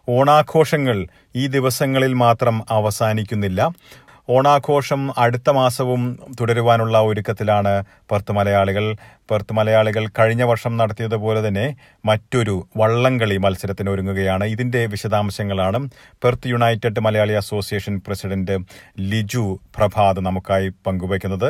ഓണാഘോഷങ്ങൾ ഈ ദിവസങ്ങളിൽ മാത്രം അവസാനിക്കുന്നില്ല ഓണാഘോഷം അടുത്ത മാസവും തുടരുവാനുള്ള ഒരുക്കത്തിലാണ് പെർത്ത് മലയാളികൾ പെർത്ത് മലയാളികൾ കഴിഞ്ഞ വർഷം നടത്തിയതുപോലെ തന്നെ മറ്റൊരു വള്ളംകളി മത്സരത്തിന് ഒരുങ്ങുകയാണ് ഇതിന്റെ വിശദാംശങ്ങളാണ് Perth United Malayali association president Liju Prabhath നമുക്കായി പങ്കുവയ്ക്കുന്നത്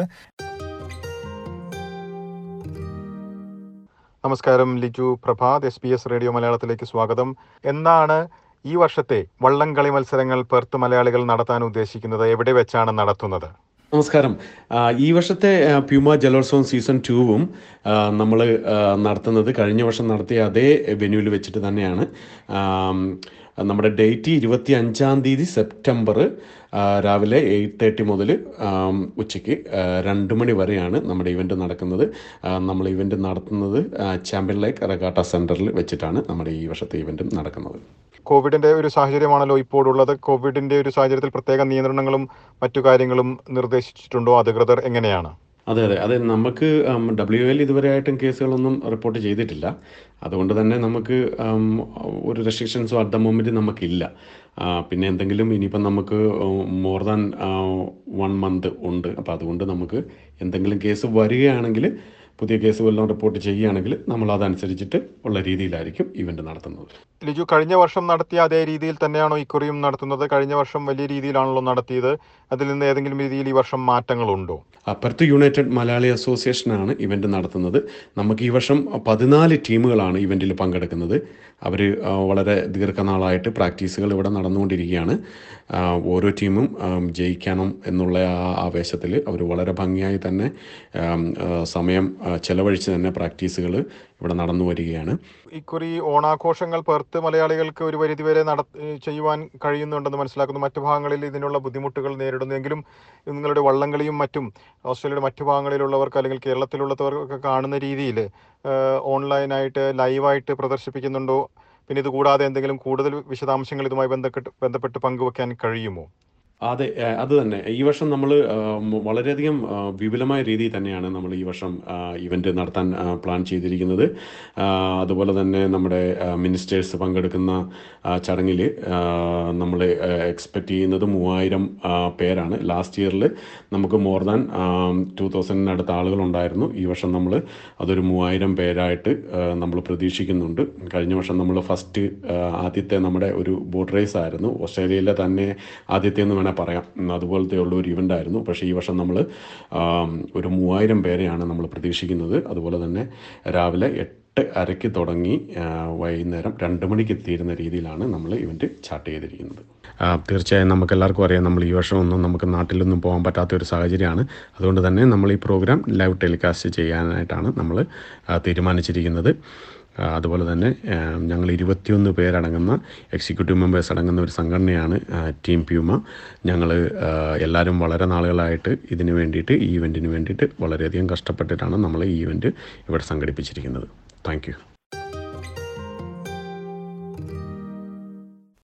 നമസ്കാരം Liju Prabhath S B S radio മലയാളത്തിലേക്ക് സ്വാഗതം എന്നാണ് ഈ വർഷത്തെ വള്ളംകളി മത്സരങ്ങൾ പെർത്ത് മലയാളികൾ നടത്താൻ ഉദ്ദേശിക്കുന്നത് എവിടെ വെച്ചാണ് നടത്തുന്നത് നമസ്കാരം ആ, ഈ വർഷത്തെ ആ, പ്യൂമ ജലോത്സവം സീസൺ ടൂവും നമ്മൾ നടത്തുന്നത് കഴിഞ്ഞ വർഷം നടത്തിയ അതേ വെന്യൂവിൽ വെച്ചിട്ട് തന്നെയാണ് ആം, നമ്മുടെ ഡേറ്റ് ഇരുപത്തി അഞ്ചാം തീയതി സെപ്റ്റംബർ ആ, രാവിലെ എയ്റ്റ് തേർട്ടി മുതൽ ആം, ഉച്ചയ്ക്ക് ആ, രണ്ട് മണി വരെയാണ് നമ്മുടെ ഇവൻ്റ് നടക്കുന്നത് ആ, നമ്മൾ ഇവൻ്റ് നടത്തുന്നത് ആ, ചാമ്പ്യൻ ലേക്ക് റെഗാട്ട സെൻറ്ററിൽ വെച്ചിട്ടാണ് നമ്മുടെ ഈ വർഷത്തെ ഇവൻ്റ് നടക്കുന്നത് കോവിഡിന്റെ ഒരു സാഹചര്യമാണല്ലോ ഇപ്പോഴുള്ളത് കോവിഡിന്റെ ഒരു സാഹചര്യത്തിൽ പ്രത്യേക നിയന്ത്രണങ്ങളും മറ്റു കാര്യങ്ങളും നിർദ്ദേശിച്ചിട്ടുണ്ടോ അധികൃതർ എങ്ങനെയാണ് അതെ അതെ അതെ നമുക്ക് ഡബ്ല്യു എൽ ഇതുവരെയായിട്ടും കേസുകളൊന്നും റിപ്പോർട്ട് ചെയ്തിട്ടില്ല അതുകൊണ്ട് തന്നെ നമുക്ക് ഉം, ഒരു റെസ്ട്രിക്ഷൻസോ അറ്റ് ദ മൊമെൻറ്റ് നമുക്കില്ല ആ, പിന്നെ എന്തെങ്കിലും ഇനിയിപ്പം നമുക്ക് മോർ ദാൻ വൺ മന്ത് ഉണ്ട് അപ്പോൾ അതുകൊണ്ട് നമുക്ക് എന്തെങ്കിലും കേസ് വരികയാണെങ്കിൽ പുതിയ കേസ് വല്ലതും റിപ്പോർട്ട് ചെയ്യുകയാണെങ്കിൽ നമ്മൾ അതനുസരിച്ചിട്ട് ഉള്ള രീതിയിലായിരിക്കും ഇവൻ്റ് നടത്തുന്നത് ലിജു കഴിഞ്ഞ വർഷം നടത്തിയ അതേ രീതിയിൽ തന്നെയാണോ ഇക്കുറിയും നടത്തുന്നത് കഴിഞ്ഞ വർഷം വലിയ രീതിയിലാണല്ലോ നടത്തിയത് അതിൽ നിന്ന് ഏതെങ്കിലും രീതിയിൽ ഈ വർഷം മാറ്റങ്ങളുണ്ടോ പെർത്ത് യുണൈറ്റഡ് മലയാളി അസോസിയേഷനാണ് ഇവൻ്റ് നടത്തുന്നത് നമുക്ക് ഈ വർഷം പതിനാല് ടീമുകളാണ് ഇവൻറ്റിൽ പങ്കെടുക്കുന്നത് അവർ വളരെ ദീർഘനാളായിട്ട് പ്രാക്ടീസുകൾ ഇവിടെ നടന്നുകൊണ്ടിരിക്കുകയാണ് ആ, ഓരോ ടീമും ആം, ജയിക്കണം എന്നുള്ള ആ ആവേശത്തിൽ അവർ വളരെ ഭംഗിയായി തന്നെ ആം, ആ, സമയം ആ, ചെലവഴിച്ച് തന്നെ പ്രാക്ടീസുകൾ ഇവിടെ നടന്നു വരികയാണ് ഇക്കുറി ഓണാഘോഷങ്ങൾ പെർത്ത് മലയാളികൾക്ക് ഒരു പരിധിവരെ നട ചെയ്യുവാൻ കഴിയുന്നുണ്ടെന്ന് മനസ്സിലാക്കുന്നു മറ്റു ഭാഗങ്ങളിൽ ഇതിനുള്ള ബുദ്ധിമുട്ടുകൾ നേരിടുന്നെങ്കിലും നിങ്ങളുടെ വള്ളംകളിയും മറ്റും ഓസ്ട്രേലിയയുടെ മറ്റു ഭാഗങ്ങളിലുള്ളവർക്ക് അല്ലെങ്കിൽ കേരളത്തിലുള്ളവർക്കൊക്കെ കാണുന്ന രീതിയിൽ ഓൺലൈനായിട്ട് ലൈവായിട്ട് പ്രദർശിപ്പിക്കുന്നുണ്ടോ പിന്നെ ഇത് കൂടാതെ എന്തെങ്കിലും കൂടുതൽ വിശദാംശങ്ങൾ ഇതുമായി ബന്ധപ്പെട്ട് ബന്ധപ്പെട്ട് പങ്കുവെക്കാൻ കഴിയുമോ അതെ ഏ, അത് തന്നെ ഈ വർഷം നമ്മൾ വളരെയധികം ആ, വിപുലമായ രീതിയിൽ തന്നെയാണ് നമ്മൾ ഈ വർഷം ഇവൻ്റ് നടത്താൻ ആ, പ്ലാൻ ചെയ്തിരിക്കുന്നത് ആ, അതുപോലെ തന്നെ നമ്മുടെ മിനിസ്റ്റേഴ്സ് പങ്കെടുക്കുന്ന ചടങ്ങിൽ നമ്മൾ എക്സ്പെക്റ്റ് ചെയ്യുന്നത് മൂവായിരം ആ, പേരാണ് ലാസ്റ്റ് ഇയറിൽ നമുക്ക് മോർ ദാൻ ടു തൗസൻഡിനടുത്ത് ആളുകളുണ്ടായിരുന്നു ഈ വർഷം നമ്മൾ അതൊരു മൂവായിരം പേരായിട്ട് നമ്മൾ പ്രതീക്ഷിക്കുന്നുണ്ട് കഴിഞ്ഞ വർഷം നമ്മൾ ഫസ്റ്റ് ആദ്യത്തെ നമ്മുടെ ഒരു ബോട്ട് റേസ് ആയിരുന്നു ഓസ്ട്രേലിയയിലെ തന്നെ ആദ്യത്തെ എന്ന് വേണേൽ പറയാം ഉം, അതുപോലത്തെ ഉള്ള ഒരു ഇവൻ്റ് ആയിരുന്നു പക്ഷേ ഈ വർഷം നമ്മൾ ഒരു മൂവായിരം പേരെയാണ് നമ്മൾ പ്രതീക്ഷിക്കുന്നത് അതുപോലെ തന്നെ രാവിലെ എട്ട് അരയ്ക്ക് തുടങ്ങി ആ, വൈകുന്നേരം രണ്ട് മണിക്ക് എത്തിയിരുന്ന രീതിയിലാണ് നമ്മൾ ഇവൻ്റ് ചാർട്ട് ചെയ്തിരിക്കുന്നത് ആ, തീർച്ചയായും നമുക്ക് എല്ലാവർക്കും അറിയാം നമ്മൾ ഈ വർഷം ഒന്നും നമുക്ക് നാട്ടിലൊന്നും പോകാൻ പറ്റാത്ത ഒരു സാഹചര്യമാണ് അതുകൊണ്ട് തന്നെ നമ്മൾ ഈ പ്രോഗ്രാം ലൈവ് ടെലികാസ്റ്റ് ചെയ്യാനായിട്ടാണ് നമ്മൾ ആ, തീരുമാനിച്ചിരിക്കുന്നത് ആ, അതുപോലെ തന്നെ ആ, ഞങ്ങൾ ഇരുപത്തിയൊന്ന് പേരടങ്ങുന്ന എക്സിക്യൂട്ടീവ് മെമ്പേഴ്സ് അടങ്ങുന്ന ഒരു സംഘടനയാണ് ആ, ടീം പ്യൂമ ഞങ്ങൾ ആ, എല്ലാവരും വളരെ നാളുകളായിട്ട് ഇതിന് വേണ്ടിയിട്ട് ഈ ഇവൻറ്റിന് വേണ്ടിയിട്ട് വളരെയധികം കഷ്ടപ്പെട്ടിട്ടാണ് നമ്മൾ ഈ ഇവൻറ്റ് ഇവിടെ സംഘടിപ്പിച്ചിരിക്കുന്നത് താങ്ക് യു